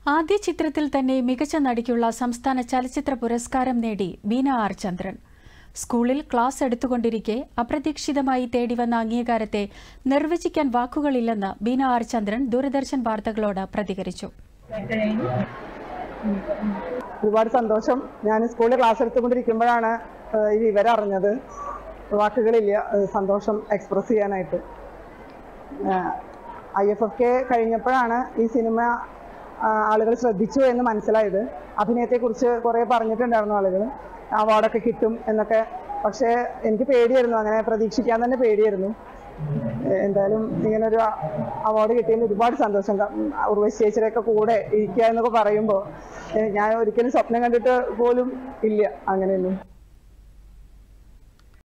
ആദ്യ ചിത്രത്തിൽ തന്നെ മികച്ച നടിക്കുള്ള സംസ്ഥാന ചലച്ചിത്ര പുരസ്കാരം നേടി ബീന ആർ ചന്ദ്രൻ സ്കൂളിൽ ക്ലാസ് എടുത്തുകൊണ്ടിരിക്കെ അപ്രതീക്ഷിതമായി തേടിവന്ന അംഗീകാരത്തെ നിർവചിക്കാൻ വാക്കുകളില്ലെന്ന് ബീന ആർ ചന്ദ്രൻ ദൂരദർശൻ വാർത്തകളോട് പ്രതികരിച്ചു ഒരുപാട് സന്തോഷം ഞാൻ സ്കൂളിൽ ക്ലാസ് എടുത്തുകൊണ്ടിരിക്കുമ്പോഴാണ് ഏഹ്, ഈ വിവരം അറിഞ്ഞത് വാക്കുകളില്ല ഏഹ്, സന്തോഷം എക്സ്പ്രസ് ചെയ്യാനായിട്ട് ഐ എഫ് എഫ് കെ കഴിഞ്ഞപ്പോഴാണ് ഈ സിനിമ ആ, ആളുകൾ ശ്രദ്ധിച്ചു എന്ന് മനസ്സിലായത് അഭിനയത്തെക്കുറിച്ച് കുറേ പറഞ്ഞിട്ടുണ്ടായിരുന്നു ആളുകൾ അവാർഡൊക്കെ കിട്ടും എന്നൊക്കെ പക്ഷേ എനിക്ക് പേടിയായിരുന്നു അങ്ങനെ പ്രതീക്ഷിക്കാൻ തന്നെ പേടിയായിരുന്നു ഏഹ് എന്തായാലും ഇങ്ങനൊരു അവാർഡ് കിട്ടിയതിൽ ഒരുപാട് സന്തോഷം ക- ഉം, ഉർവശി ചേച്ചിയുടെയൊക്കെ കൂടെ ഇരിക്കുക എന്നൊക്കെ പറയുമ്പോൾ ഏഹ് ഞാൻ ഒരിക്കലും സ്വപ്നം കണ്ടിട്ട് പോലും ഇല്ല അങ്ങനെയൊന്നും